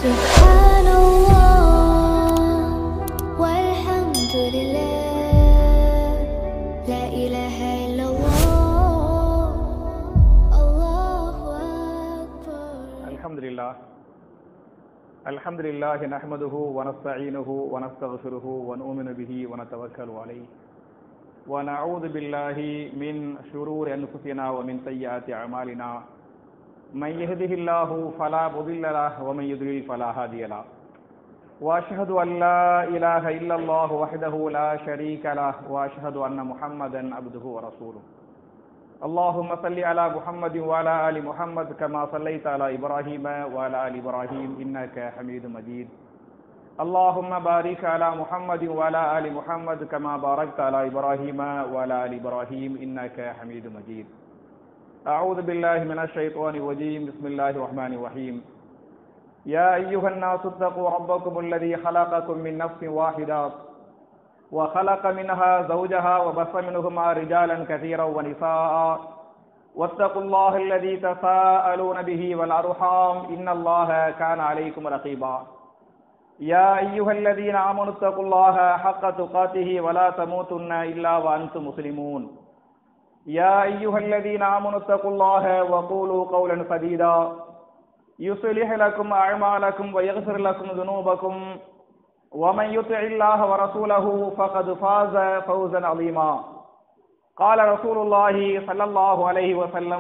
سبحان الله والحمد لله لا إله إلا الله الله أكبر الحمد لله الحمد لله نحمده ونستعينه ونستغفره ونؤمن به ونتوكل عليه ونعوذ بالله من شرور أنفسنا ومن سيئات أعمالنا من يهده الله فلا مضل له ومن يضلل فلا هادي له واشهد ان لا اله الا الله وحده لا شريك له واشهد ان محمدا عبده ورسوله اللهم صل على محمد وعلى ال محمد كما صليت على ابراهيم وعلى ال ابراهيم انك حميد مجيد اللهم بارك على محمد وعلى ال محمد كما باركت على ابراهيم وعلى ال ابراهيم انك حميد مجيد اعوذ بالله من الشيطان الرجيم بسم الله الرحمن الرحيم يا ايها الناس اتقوا ربكم الذي خلقكم من نفس واحده وخلق منها زوجها وبث منهما رجالا كثيرا ونساء واتقوا الله الذي تساءلون به والأرحام إن الله كان عليكم رقيبا يا أيها الذين آمنوا اتقوا الله حق تقاته ولا تموتن إلا وأنتم مسلمون يا أيها الذين آمنوا اتقوا الله وقولوا قولا سديدا يصلح لكم أعمالكم ويغفر لكم ذنوبكم ومن يطع الله ورسوله فقد فاز فوزا عظيما قال رسول الله صلى الله عليه وسلم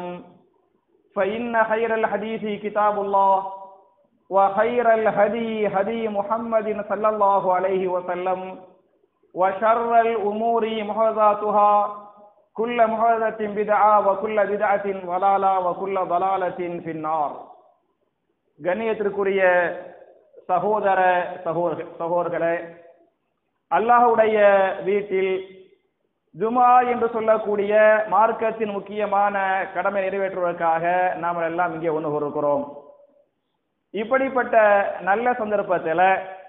فإن خير الحديث كتاب الله وخير الهدي هدي محمد صلى الله عليه وسلم وشر الأمور محدثاتها كل محدثة بدعة وكل بدعة ضلالة وكل ضلالة في النار கண்ணியத்திற்குரிய சகோதர சகோதர சகோதரர்களே அல்லாஹுடைய வீட்டில் ஜுமா என்று சொல்லக்கூடிய மார்க்கத்தின் முக்கியமான கடமை நிறைவேற்றுவதற்காக நாம் எல்லாம் இங்கே ஒன்று இருக்கிறோம் இப்படிப்பட்ட நல்ல சந்தர்ப்பத்தில்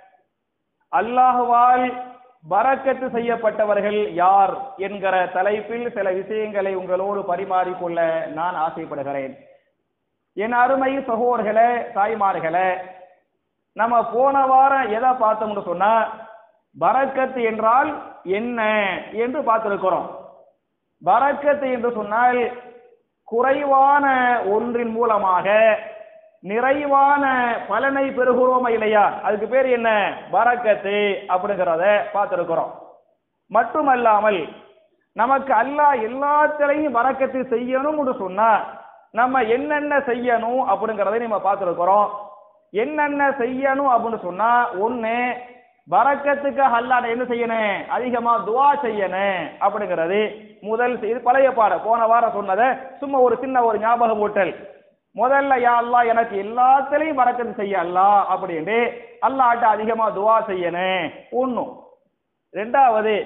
அல்லாஹுவால் பறக்கத்து செய்யப்பட்டவர்கள் யார் என்கிற தலைப்பில் சில விஷயங்களை உங்களோடு பரிமாறிக்கொள்ள நான் ஆசைப்படுகிறேன் என் அருமை சகோதர்களே தாய்மார்களே நம்ம போன வாரம் எதை பார்த்தோம்னு சொன்னா பரக்கத்து என்றால் என்ன என்று பார்த்திருக்கிறோம் பரக்கத்து என்று சொன்னால் குறைவான ஒன்றின் மூலமாக நிறைவான பலனை பெறுகிறோமா இல்லையா அதுக்கு பேர் என்ன பரக்கத்து அப்படிங்கிறத பார்த்திருக்கிறோம் மட்டுமல்லாமல் நமக்கு அல்லாஹ் எல்லாத்திலையும் பரக்கத்து செய்யணும் என்று சொன்னா நம்ம என்னென்ன செய்யணும் அப்படிங்கறதை நம்ம பார்த்துருக்கிறோம் என்னென்ன செய்யணும் அப்படின்னு சொன்னா ஒண்ணு பறக்கத்துக்கு அல்லாட என்ன செய்யணும் அதிகமா துவா செய்யணும் அப்படிங்கிறது முதல் இது பழைய பாடம் போன வாரம் சொன்னதை சும்மா ஒரு சின்ன ஒரு ஞாபகம் ஊட்டல் முதல்ல யா அல்லா எனக்கு எல்லாத்திலையும் பறக்கத்து செய்ய அல்லா அப்படின்னு அல்லாட்ட அதிகமா துவா செய்யணும் ஒண்ணும் ரெண்டாவது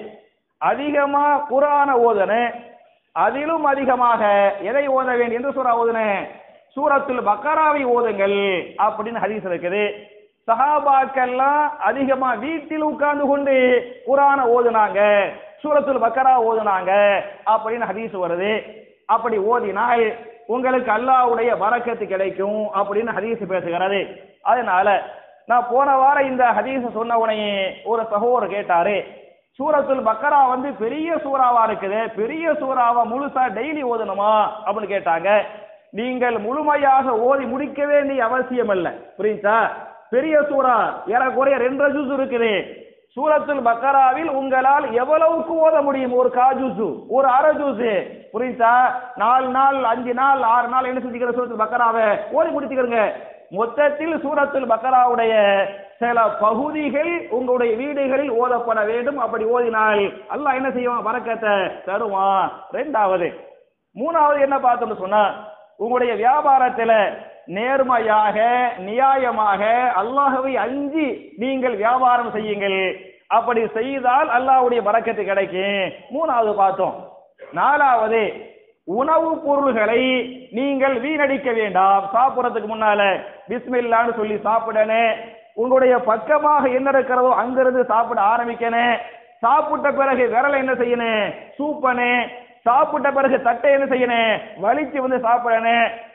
அதிகமா குரான ஓதணும் அதிலும் அதிகமாக எதை ஓத வேண்டும் என்று சூறா ஓதுன சூரத்துல் பக்கராவை ஓதுங்கள் அப்படின்னு ஹதீஸ் இருக்குது சஹாபாக்கெல்லாம் அதிகமா வீட்டில் உட்கார்ந்து கொண்டு குரான ஓதுனாங்க சூரத்துல் பக்கரா ஓதுனாங்க அப்படின்னு ஹதீஸ் வருது அப்படி ஓதினால் உங்களுக்கு அல்லாவுடைய வரக்கத்து கிடைக்கும் அப்படின்னு ஹதீஸ் பேசுகிறது அதனால நான் போன வாரம் இந்த ஹதீஸ் சொன்ன உடனே ஒரு சகோதரர் கேட்டாரு சூரத்துல் பக்கரா வந்து பெரிய சூறாவா இருக்குது பெரிய சூறாவா முழுசா டெய்லி ஓதணுமா அப்படின்னு கேட்டாங்க நீங்கள் முழுமையாக ஓதி முடிக்க வேண்டிய அவசியம் அல்ல புரியுதா பெரிய சூறா ஏறக்குறைய ரெண்டரை ஜூஸ் இருக்குது சூரத்துல் பக்கராவில் உங்களால் எவ்வளவுக்கு ஓத முடியும் ஒரு கா ஜூஸ் ஒரு அரை ஜூஸ் புரியுதா நாலு நாள் அஞ்சு நாள் ஆறு நாள் என்ன செஞ்சுக்கிற சூரத்துல் பக்கராவை ஓதி முடிச்சுக்கிறங்க மொத்தத்தில் சூரத்துல் பக்கராவுடைய சில பகுதிகள் உங்களுடைய வீடுகளில் ஓதப்பட வேண்டும் அப்படி ஓதினால் அல்லாஹ் என்ன செய்வான் வரக்கத்தை தருவான் ரெண்டாவது மூணாவது என்ன பார்த்தோம்னு சொன்னா உங்களுடைய வியாபாரத்துல நேர்மையாக நியாயமாக அல்லாஹவை அஞ்சி நீங்கள் வியாபாரம் செய்யுங்கள் அப்படி செய்தால் அல்லாஹ்வுடைய பறக்கத்து கிடைக்கும் மூணாவது பார்த்தோம் நாலாவது உணவுப் பொருள்களை நீங்கள் வீணடிக்க வேண்டாம் சாப்பிடறதுக்கு முன்னால பிஸ்மில்லான்னு சொல்லி சாப்பிடணும் உங்களுடைய பக்கமாக என்ன இருக்கிறதோ அங்கிருந்து சாப்பிட ஆரம்பிக்கணும் சாப்பிட்ட பிறகு விரல என்ன செய்யணும் சூப்பனு சாப்பிட்ட பிறகு தட்டை என்ன செய்யணும் வலிச்சு வந்து சாப்பிடணும்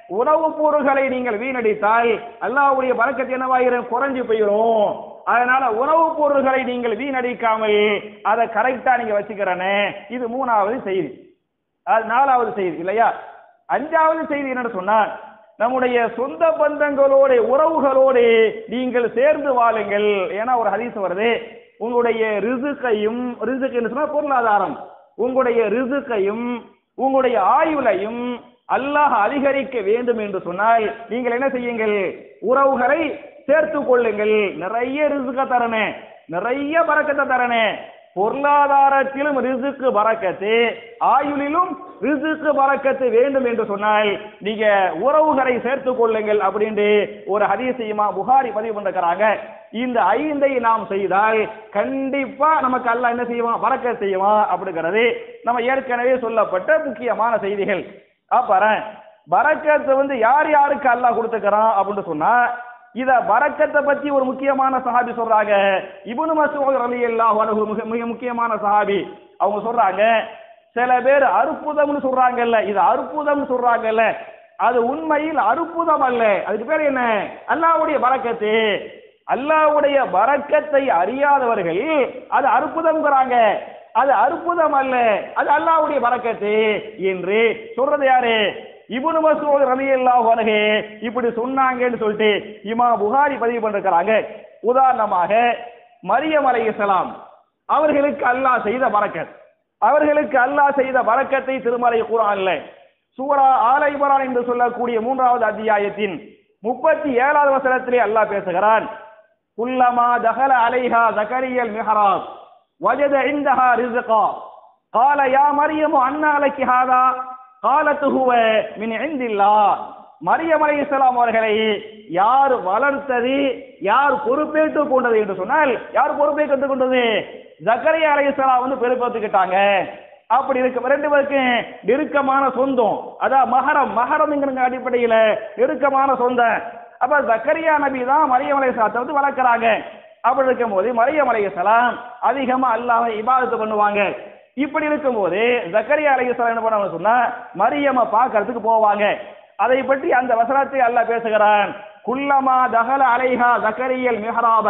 உணவுப் பொருள்களை நீங்கள் வீணடித்தால் அல்லாஹ்வுடைய பறக்கத்து என்னவாயிரும் குறைஞ்சு போயிடும் அதனால உணவுப் பொருள்களை நீங்கள் வீணடிக்காமல் அதை கரெக்டா நீங்க வச்சுக்கிறனே இது மூணாவது செய்தி அது நாலாவது செய்தி இல்லையா அஞ்சாவது செய்தி என்னன்னு சொன்னா நம்முடைய சொந்த பந்தங்களோடு உறவுகளோடு நீங்கள் சேர்ந்து வாழுங்கள் ஏன்னா ஒரு ஹதீஸ் வருது உங்களுடைய ரிசுக்கையும் ரிசுக்கு சொன்னா பொருளாதாரம் உங்களுடைய ரிசுக்கையும் உங்களுடைய ஆயுளையும் அல்லாஹ் அதிகரிக்க வேண்டும் என்று சொன்னால் நீங்கள் என்ன செய்யுங்கள் உறவுகளை சேர்த்து கொள்ளுங்கள் நிறைய ரிசுக்க தரணே நிறைய பறக்கத்தை தரணே பொருளாதாரத்திலும் ரிசுக்கு பறக்கத்து ஆயுளிலும் ரிசுக்கு பறக்கத்து வேண்டும் என்று சொன்னால் நீங்க உறவுகளை சேர்த்து கொள்ளுங்கள் அப்படின்ட்டு ஒரு ஹதீசையுமா புகாரி பதிவு பண்ணிருக்கிறாங்க இந்த ஐந்தை நாம் செய்தால் கண்டிப்பா நமக்கு அல்லாஹ் என்ன செய்வான் பறக்க செய்வான் அப்படிங்கிறது நம்ம ஏற்கனவே சொல்லப்பட்ட முக்கியமான செய்திகள் அப்புறம் பறக்கத்தை வந்து யார் யாருக்கு அல்லாஹ் கொடுத்துக்கிறான் அப்படின்னு சொன்னா இத பறக்கத்தை பத்தி ஒரு முக்கியமான சஹாபி சொல்றாங்க இப்னு மஸ்ஊத் ரலியல்லாஹு அன்ஹு மிக மிக முக்கியமான சஹாபி அவங்க சொல்றாங்க சில பேர் அற்புதம்னு சொல்றாங்கல்ல இது அற்புதம்னு சொல்றாங்கல்ல அது உண்மையில் அற்புதம் அல்ல அதுக்கு பேர் என்ன அல்லாஹ்வுடைய பறக்கத்து அல்லாஹ்வுடைய பறக்கத்தை அறியாதவர்கள் அது அற்புதம்ங்கிறாங்க அது அற்புதம் அல்ல அது அல்லாஹ்வுடைய பறக்கத்து என்று சொல்றது யாரு இப்னு மஸ்ஊத் ரலியல்லாஹு அன்ஹு இப்படி சொன்னாங்கன்னு சொல்லிட்டு இமா புகாரி பதிவு பண்ணிருக்கிறாங்க உதாரணமாக மரியம் அலைஹிஸ்ஸலாம் அவர்களுக்கு அல்லாஹ் செய்த பரக்கத் அவர்களுக்கு அல்லாஹ் செய்த பரக்கத்தை திருமறை குர்ஆன்ல சூரா ஆல இம்ரான் என்று சொல்லக்கூடிய மூன்றாவது அத்தியாயத்தின் முப்பத்தி ஏழாவது வசனத்திலே அல்லாஹ் பேசுகிறான் குல்லமா தகல அலைஹா ஜகரியல் மிஹராப் வஜத இந்தஹா ரிஸ்கா قال يا مريم أنى لك هذا قالت هو من عند الله மரியம் அலைஹிஸ்ஸலாம் அவர்களை யார் வளர்த்தது யார் பொறுப்பேற்றுக் கொண்டது என்று சொன்னால் யார் பொறுப்பேற்றுக் கொண்டது ஜக்கரியா அலைஹிஸ்ஸலாம் வந்து பொறுப்பேற்றுக்கிட்டாங்க அப்படி இருக்க ரெண்டு பேருக்கு நெருக்கமான சொந்தம் அதான் மகரம் மகரம்ங்கிற அடிப்படையில நெருக்கமான சொந்தம் அப்ப ஜக்கரியா நபி தான் மரியம் அலைஹிஸ்ஸலாத்தை வந்து வளர்க்கறாங்க அப்படி இருக்கும்போது மரியம் அலைஹிஸ்ஸலாம் அதிகமா அல்லாஹ்வை இபாதத்து பண்ணுவாங்க இப்படி இருக்கும்போது ஜக்கரியா அலைஹிஸ்ஸலாம் என்ன பண்ணுவாங்க சொன்னா மரியம பார்க்கறதுக்கு போவாங்க அதை பற்றி அந்த வசனத்தை அல்லாஹ் பேசுகிறான் குல்லமா தகல அலைஹா ஜக்கரியல் மிஹராப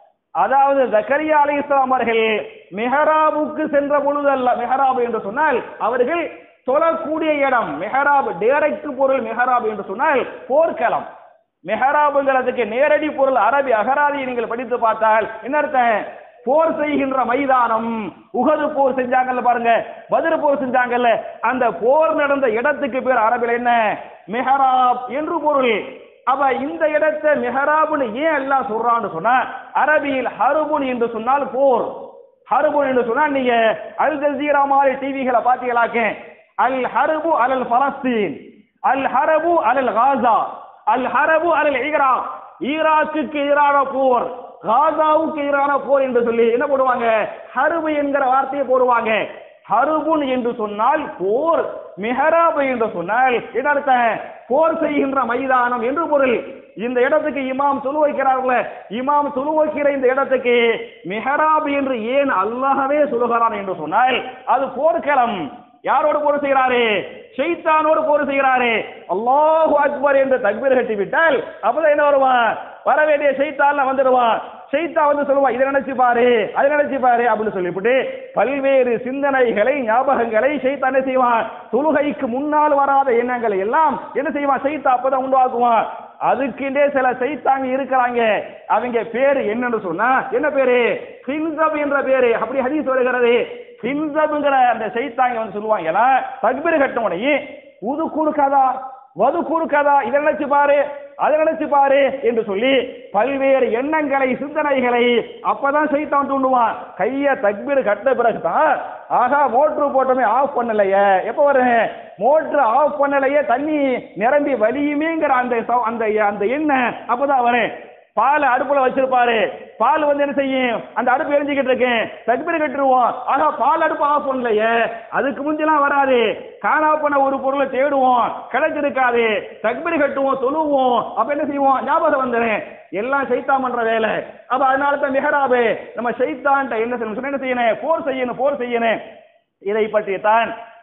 அதாவது ஜக்கரியா அலைஹிஸ்ஸலாம் அவர்கள் மிஹராபுக்கு சென்ற பொழுது அல்ல மிஹராப் என்று சொன்னால் அவர்கள் தொழக்கூடிய இடம் மிஹராப் டைரக்ட் பொருள் மிஹராப் என்று சொன்னால் போர்க்களம் மெஹராபுங்கிறதுக்கு நேரடி பொருள் அரபி அகராதியை நீங்கள் படித்து பார்த்தால் என்ன அர்த்தம் போர் செய்கின்ற மைதானம் உகது போர் செஞ்சாங்கல்ல பாருங்க பதிர் போர் செஞ்சாங்கல்ல அந்த போர் நடந்த இடத்துக்கு பேர் அரபில் என்ன மெஹராப் என்று பொருள் அப்ப இந்த இடத்தை மெஹராப்னு ஏன் எல்லாம் சொல்றான்னு சொன்னா அரபியில் ஹருபுன் என்று சொன்னால் போர் ஹருபுன் என்று சொன்னா நீங்க அல் ஜசீரா மாதிரி டிவிகளை பாத்தீங்களாக்க அல் ஹருபு அலல் பலஸ்தீன் அல் ஹரபு அலல் காசா அல் ஹரபு அலல் ஈராக் ஈராக்குக்கு எதிரான போர் காசாவுக்கு எதிரான போர் என்று சொல்லி என்ன போடுவாங்க ஹருபு என்கிற வார்த்தையை போடுவாங்க ஹருபுன் என்று சொன்னால் போர் மெஹராபு என்று சொன்னால் என்ன அர்த்தம் போர் செய்கின்ற மைதானம் என்று பொருள் இந்த இடத்துக்கு இமாம் துணு வைக்கிறார்கள இமாம் துணு வைக்கிற இந்த இடத்துக்கு மெஹராப் என்று ஏன் அல்லாஹவே சொல்லுகிறான் என்று சொன்னால் அது போர்க்களம் யாரோடு போர் செய்கிறாரு ஷைத்தானோடு போர் செய்கிறாரு அல்லாஹு அக்பர் என்று தக்பீர் கட்டி விட்டால் அப்பதான் என்ன வருவான் வர வேண்டிய ஷைத்தான் வந்துடுவான் ஷைத்தா வந்து சொல்லுவான் இதை நினைச்சு பாரு அதை நினைச்சு பாரு அப்படின்னு சொல்லிவிட்டு பல்வேறு சிந்தனைகளை ஞாபகங்களை ஷைத்தா என்ன செய்வான் தொழுகைக்கு முன்னால் வராத எண்ணங்களை எல்லாம் என்ன செய்வான் ஷைத்தா அப்பதான் உண்டாக்குவான் அதுக்குண்டே சில சைத்தாங்க இருக்கிறாங்க அவங்க பேரு என்னன்னு சொன்னா என்ன பேரு ஹின்சப் என்ற பேரு அப்படி ஹதீஸ் வருகிறது ஹின்சப்ங்கிற அந்த சைத்தாங்க வந்து சொல்லுவாங்க தக்பீர் கட்ட உடனே உது கொடுக்காதா வது கொடுக்காதா இதை நினைச்சு பாரு அதை நினைச்சு பாரு என்று சொல்லி பல்வேறு எண்ணங்களை சிந்தனைகளை அப்பதான் சைத்தான் தூண்டுவான் கைய தக்பீர் கட்ட பிறகுதான் ஆகா மோட்ரு போட்டோமே ஆஃப் பண்ணலையே எப்ப வரும் மோட்ரு ஆஃப் பண்ணலையே தண்ணி நிரம்பி வலியுமேங்கிற அந்த சௌ- அந்த அந்த எண்ணெய் அப்பதான் வரும் பால் அடுப்புல வச்சிருப்பாரு பால் வந்து என்ன செய்யும் அந்த அடுப்பு எரிஞ்சுக்கிட்டு இருக்கேன் தக்பீர் கட்டுருவோம் ஆகா பால் அடுப்பு ஆஃப் பண்ணலையே அதுக்கு முந்திலாம் வராது காணா பண்ண ஒரு பொருளை தேடுவோம் கிடைச்சிருக்காது தக்பீர் கட்டுவோம் தொழுவோம் அப்ப என்ன செய்வோம் ஞாபகம் வந்துடும் எல்லாம் சைத்தான் பண்ற வேலை அப்ப அதனால தான் மெஹராபு நம்ம சைத்தான்ட்ட என்ன செய்யணும் சொன்னா என்ன செய்யணும் போர் செய்யணும் போர் செய்யணும் இதை பற்றி தான்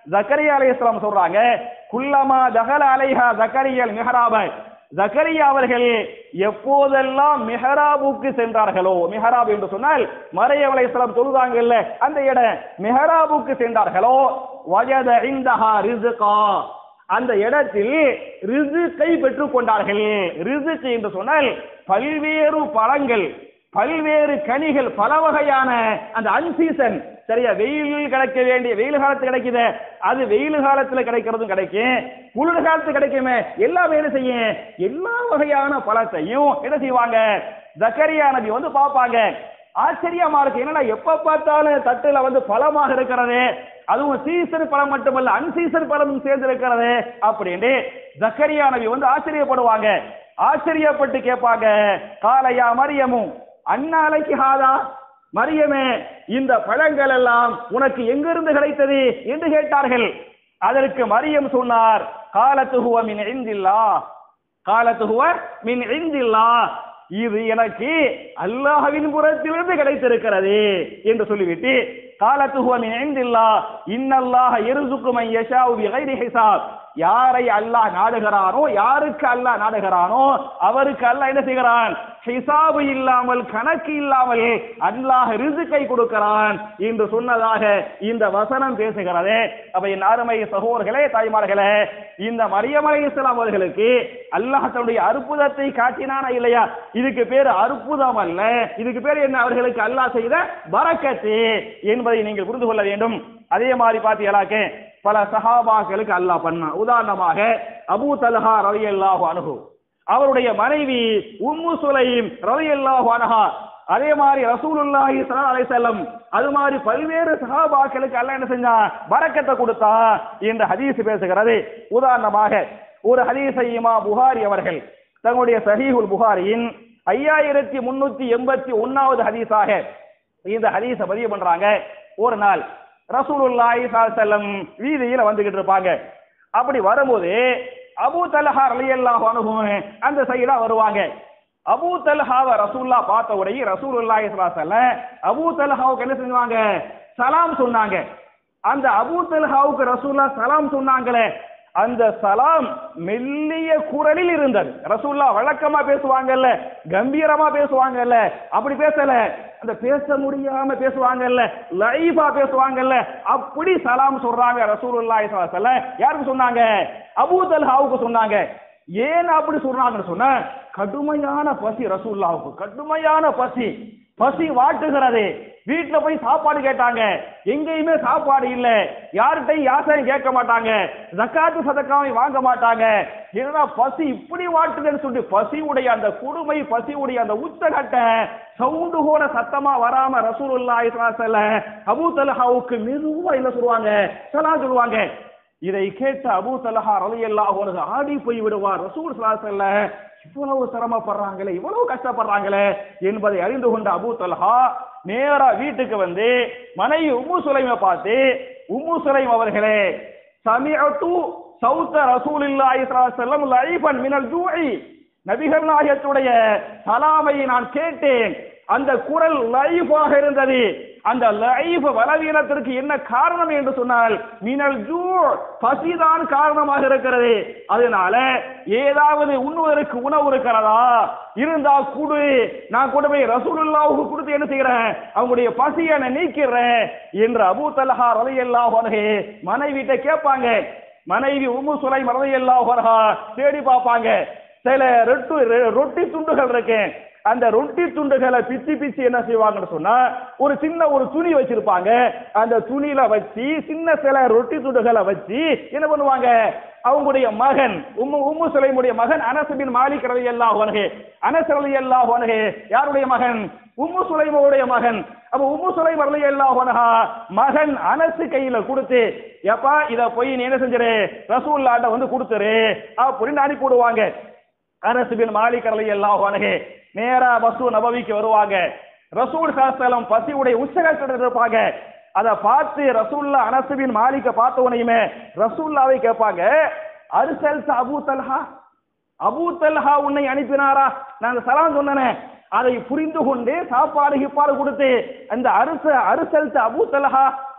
ஜக்கரியா அலைஹிஸ்ஸலாம் சொல்றாங்க குல்லமா தகல அலைஹா ஜக்கரியல் மிஹராப ஜக்கரியா அவர்கள் எப்போதெல்லாம் மிஹராபுக்கு சென்றார்களோ மிஹராப் என்று சொன்னால் மரியம் அலைஹிஸ்ஸலாம் தொழுதாங்கல்ல அந்த இடம் மிஹராபுக்கு சென்றார்களோ வஜத இந்தஹா ரிஸ்கா அந்த இடத்தில் ரிசுக்கை பெற்றுக் கொண்டார்கள் ரிசுக்கு என்று சொன்னால் பல்வேறு பழங்கள் பல்வேறு கனிகள் பல வகையான அந்த அன்சீசன் சரியா வெயிலில் கிடைக்க வேண்டிய வெயில் காலத்து கிடைக்குது அது வெயில் காலத்துல கிடைக்கிறதும் கிடைக்கும் குளிர் காலத்து கிடைக்குமே எல்லாமே என்ன செய்யும் எல்லா வகையான பழத்தையும் என்ன செய்வாங்க ஜக்கரியா நபி வந்து பார்ப்பாங்க ஆச்சரியமா இருக்கு என்னடா எப்ப பார்த்தாலும் தட்டுல வந்து பழமாக இருக்கிறது அதுவும் சீசன் பழம் மட்டுமல்ல அன்சீசன் பழமும் சேர்ந்து இருக்கிறது அப்படின்னு ஜக்கரியா நபி வந்து ஆச்சரியப்படுவாங்க ஆச்சரியப்பட்டு கேட்பாங்க காலையா மரியமும் அண்ணாலைக்கு ஹாதா மரியமே இந்த பழங்கள் எல்லாம் உனக்கு எங்கிருந்து கிடைத்தது என்று கேட்டார்கள் அதற்கு மரியம் சொன்னார் காலத்துகுவ மின் இந்தில்லா காலத்துகுவ மின் இந்தில்லா இது எனக்கு அல்லாஹ்வின் புறத்திலிருந்து கிடைத்திருக்கிறது என்று சொல்லிவிட்டு காலத்துகுவ மின் இந்தில்லா இன்னல்லாஹ எருசுக்கு மை யஷாவு பிகைரி ஹிசாப் யாரை அல்லாஹ் நாடுகிறானோ யாருக்கு அல்லாஹ் நாடுகிறானோ அவருக்கு அல்லாஹ் என்ன செய்கிறான் ஹிசாபு இல்லாமல் கணக்கு இல்லாமல் அல்லாஹ் ரிசுக்கை கொடுக்கிறான் என்று சொன்னதாக இந்த வசனம் பேசுகிறது அப்ப என் அருமை சகோதரர்களே தாய்மார்களே இந்த மரியம் அலைஹிஸ்ஸலாம் அவர்களுக்கு அல்லாஹ் தன்னுடைய அற்புதத்தை காட்டினானா இல்லையா இதுக்கு பேர் அற்புதம் அல்ல இதுக்கு பேர் என்ன அவர்களுக்கு அல்லாஹ் செய்த பரக்கத்து என்பதை நீங்கள் புரிந்து கொள்ள வேண்டும் அதே மாதிரி பாத்தீங்களாக்க பல சஹாபாக்களுக்கு அல்லாஹ் பண்ணான் உதாரணமாக அபூ தல்ஹா ரலியல்லாஹு அன்ஹு அவருடைய மனைவி உம்மு சுலைம் ரலியல்லாஹு அன்ஹா அதே மாதிரி ரசூலுல்லாஹி ஸல்லல்லாஹு அலைஹி வஸல்லம் அது மாதிரி பல்வேறு சஹாபாக்களுக்கு அல்லாஹ் என்ன செஞ்சான் பரக்கத்தை கொடுத்தான் என்று ஹதீஸ் பேசுகிறது உதாரணமாக ஒரு ஹதீஸை இமாம் புகாரி அவர்கள் தங்களுடைய சஹீஹுல் புகாரியின் ஐயாயிரத்தி முன்னூத்தி எண்பத்தி ஒன்னாவது ஹதீஸாக இந்த ஹதீஸை பதிவு பண்றாங்க ஒரு நாள் ரசூலுல்லாஹி ஸல்லல்லாஹு அலைஹி வஸல்லம் வீதியில வந்துகிட்டு இருப்பாங்க அப்படி வரும்போது அபூ தல்ஹா ரலியல்லாஹு அன்ஹு அந்த சைடா வருவாங்க அபூ தல்ஹாவை ரசூல்லா பார்த்த உடனே ரசூலுல்லாஹி ஸல்லல்லாஹு அலைஹி வஸல்லம் அபூ தல்ஹாவுக்கு என்ன செஞ்சாங்க சலாம் சொன்னாங்க அந்த அபூ தல்ஹாவுக்கு ரசூல்லா சலாம் சொன்னாங்களே அந்த சலாம் மெல்லிய குரலில் இருந்தது ரசூல்லா வழக்கமா பேசுவாங்கல்ல கம்பீரமா பேசுவாங்கல்ல அப்படி பேசல அந்த பேச முடியாம பேசுவாங்கல்ல லைஃபா பேசுவாங்கல்ல அப்படி சலாம் சொல்றாங்க ரசூலுல்லாஹி ஸல்லல்லாஹு அலைஹி வஸல்லம் யாருக்கு சொன்னாங்க அபூ தல்ஹாவுக்கு சொன்னாங்க ஏன் அப்படி சொல்றாங்கன்னு சொன்னா கடுமையான பசி ரசூல்லாவுக்கு கடுமையான பசி பசி வாட்டுகிறது வீட்டுல போய் சாப்பாடு கேட்டாங்க எங்கேயுமே சாப்பாடு இல்ல யார்கிட்டையும் யாசையும் கேட்க மாட்டாங்க ஜக்காத்து சதக்காவை வாங்க மாட்டாங்க ஏன்னா பசி இப்படி வாட்டுதுன்னு சொல்லி பசியுடைய அந்த கொடுமை பசியுடைய அந்த உச்சகட்ட சவுண்டு கூட சத்தமா வராம ரசூலுல்லாஹி ஸல்லல்லாஹு அலைஹி வஸல்லம் அபூ தல்ஹாவுக்கு மெதுவா என்ன சொல்லுவாங்க சலாம் சொல்லுவாங்க இதை கேட்ட அபூ தலஹா ரலியல்லாஹு அன்ஹு ஆடி போய் விடுவார் ரசூல் ஸல்லல்லாஹு அலைஹி வஸல்லம் இவ்வளவு சிரமப்படுறாங்களே இவ்வளவு கஷ்டப்படுறாங்களே என்பதை அறிந்து கொண்ட அபூ தல்ஹா நேரா வீட்டுக்கு வந்து மனைவி உம்மு சுலைமை பார்த்து உம்மு சுலைம் அவர்களே சமிஅத்து சௌத்த ரசூலில்லாஹி ஸல்லல்லாஹு அலைஹி வஸல்லம் லைஃபன் மினல் ஜூஇ நபிகள் நாயகத்துடைய சலாமை நான் கேட்டேன் அந்த குரல் லைஃபாக இருந்தது அந்த லைஃப் பலவீனத்திற்கு என்ன காரணம் என்று சொன்னால் மினல் ஜூ பசிதான் காரணமாக இருக்கிறது அதனால ஏதாவது உண்ணுவதற்கு உணவு இருக்கிறதா இருந்தா குடு நான் கொண்டு போய் ரசூலுல்லாவுக்கு கொடுத்து என்ன செய்யறேன் அவங்களுடைய பசியை நான் நீக்கிறேன் என்று அபூ தலஹா ரலியல்லாஹு அன்ஹு மனைவிட்ட கேட்பாங்க மனைவி உம்மு சுலை ரலியல்லாஹு அன்ஹா தேடி பார்ப்பாங்க சில ரொட்டு ரொட்டி துண்டுகள் இருக்கு அந்த ரொட்டி துண்டுகளை பிச்சு பிச்சு என்ன செய்வாங்கன்னு சொன்னா ஒரு சின்ன ஒரு துணி வச்சிருப்பாங்க அந்த துணியில வச்சு சின்ன சில ரொட்டி துண்டுகளை வச்சு என்ன பண்ணுவாங்க அவங்களுடைய மகன் உம்மு உம்மு சுலைமுடைய மகன் அனஸ் பின் மாலிக் ரலியல்லாஹு அன்ஹு அனஸ் ரலியல்லாஹு அன்ஹு யாருடைய மகன் உம்மு சுலைமுடைய மகன் அப்ப உம்மு சுலைம் ரலியல்லாஹு அன்ஹா மகன் அனஸ் கையில கொடுத்து எப்பா இத போய் நீ என்ன செஞ்சிரு ரசூல்லாட்ட வந்து கொடுத்துரு அப்படின்னு அனுப்பி விடுவாங்க அனஸ் பின் மாலிக் ரலியல்லாஹு அன்ஹு நேரா பசு நபவிக்கு வருவாங்க ரசூல் சாஸ்திரம் பசியுடைய உச்சகத்தில் இருப்பாங்க அதை பார்த்து ரசூல்லா அனசுபின் மாலிக்க பார்த்த உடனேயுமே ரசூல்லாவை கேட்பாங்க அரிசல் அபூ தல்ஹா அபூ தல்ஹா உன்னை அனுப்பினாரா நான் சலாம் சொன்னனே அதை புரிந்து கொண்டு சாப்பாடு கிப்பாடு கொடுத்து அந்த அரிச அரிசல் அபூ தல்ஹா